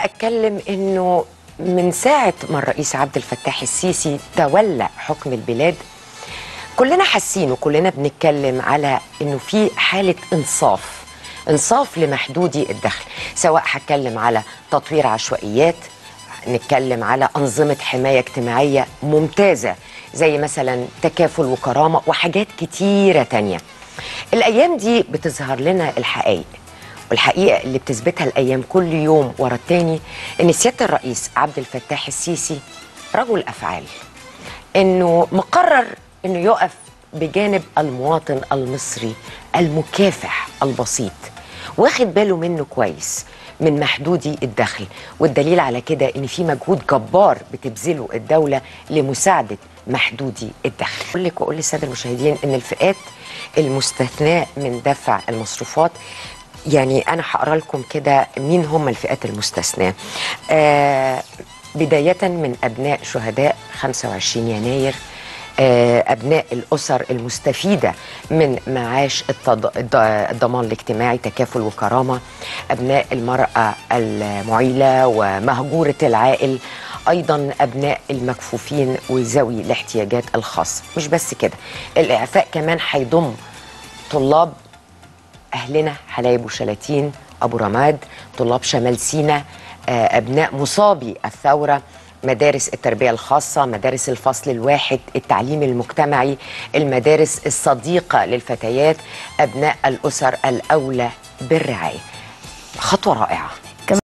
اتكلم انه من ساعه ما الرئيس عبد الفتاح السيسي تولى حكم البلاد كلنا حاسين وكلنا بنتكلم على انه في حاله انصاف انصاف لمحدودي الدخل سواء هتكلم على تطوير عشوائيات نتكلم على أنظمة حماية اجتماعية ممتازة زي مثلا تكافل وكرامة وحاجات كتيرة تانية الأيام دي بتظهر لنا الحقائق والحقيقة اللي بتثبتها الأيام كل يوم ورا التاني إن سيادة الرئيس عبد الفتاح السيسي رجل أفعال إنه مقرر إنه يقف بجانب المواطن المصري المكافح البسيط واخد باله منه كويس من محدودي الدخل والدليل على كده ان في مجهود جبار بتبذله الدوله لمساعده محدودي الدخل اقول لك واقول للساده المشاهدين ان الفئات المستثناه من دفع المصروفات يعني انا هقرا لكم كده مين هم الفئات المستثناه آه بدايه من ابناء شهداء 25 يناير أبناء الأسر المستفيدة من معاش الضمان الاجتماعي تكافل وكرامة أبناء المرأة المعيلة ومهجورة العائل أيضا أبناء المكفوفين وذوي الاحتياجات الخاصة مش بس كده الإعفاء كمان هيضم طلاب أهلنا حلايب وشلاتين أبو رماد طلاب شمال سينا أبناء مصابي الثورة مدارس التربية الخاصة مدارس الفصل الواحد التعليم المجتمعي المدارس الصديقة للفتيات أبناء الأسر الأولى بالرعاية خطوة رائعة